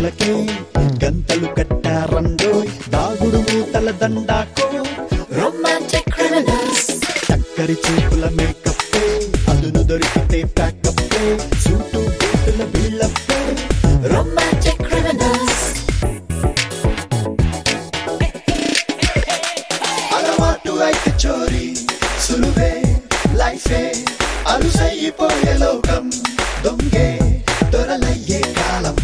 కన్నులకే గంతలు కట్టారండోయ్ దాగుడు మూతల దండాకో Romantic criminals. చక్కరి చూపుల మేకప్పే అదును దొరికితే ప్యాకప్పే సూటు బూటుల బిళ్ళప్పే Romantic criminals. అలవాటు అయితే చోరీ సులువే లైఫే అరుసైపోయే లోకం దొంగే దొరలయ్యే కాలం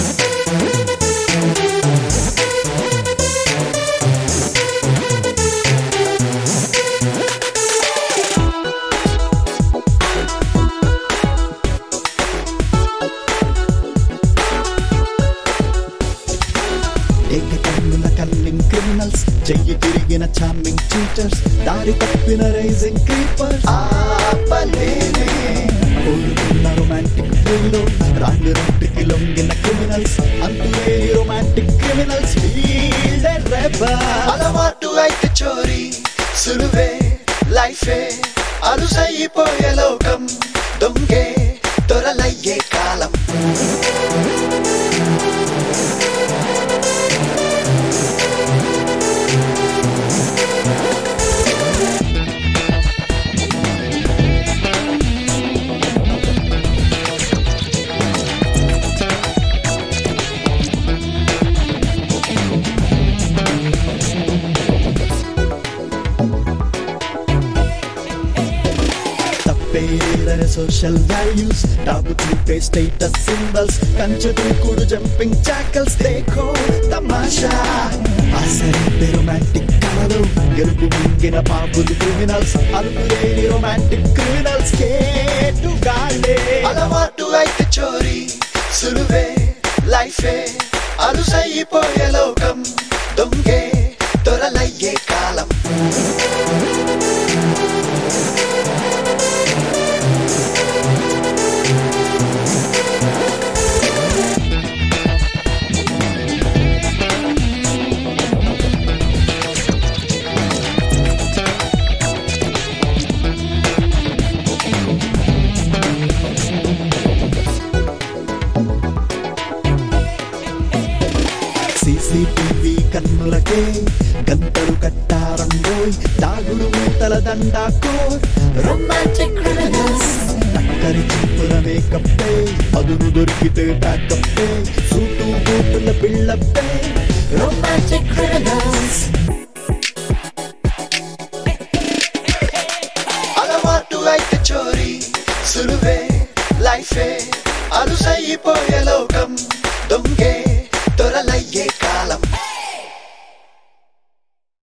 ఏక కన్నుల కన్నింగ్ క్రిమినల్స్ చెయ్యి తిరిగిన చార్మింగ్ చీటర్స్ దారి తప్పిన రైజింగ్ క్రీపర్ ఆపలేనే కోరుకున్న రొమాంటిక్ ఫీల్లో రాండి రొట్టికి లొంగిన క్రిమినల్స్ అంతులేని రొమాంటిక్ క్రిమినల్స్ అలవాటు అయితే చోరీ సులువే లైఫే అలుసైపోయే లోకం దొంగే దొరలయ్యే కాలం తప్పేరని సోషల్ వాల్యూస్ టాబు చూపే స్టేటస్ సింబల్స్ కంచె దూకుడు జంపింగ్ చాకల్స్ దేఖో తమాషా ఆసరి రొమాంటిక్ కళలు గెలుపు మింగిన పాపులు క్రిమినల్స్ అలుపులేని రొమాంటిక్ క్రిమినల్స్ కేటుగాళ్ళే అలవాటు అయితే చోరీ సులువే లైఫే అలుసైపోయే లోకం దొంగే దొరలయ్యే కాలం సీసీటీవీ కన్నులకే గంతలు కట్టారండోయ్ దాగుడు మూతల దండాకోర్ Romantic criminals. టక్కరి చూపుల మేకప్పే అదును దొరికితే ప్యాకప్పే సూటు బూటుల బిళ్ళప్పే Romantic criminals. అలవాటు అయితే చోరీ సులువే లైఫే అలుసైపోయే లోకం దొంగే దొరలయ్యే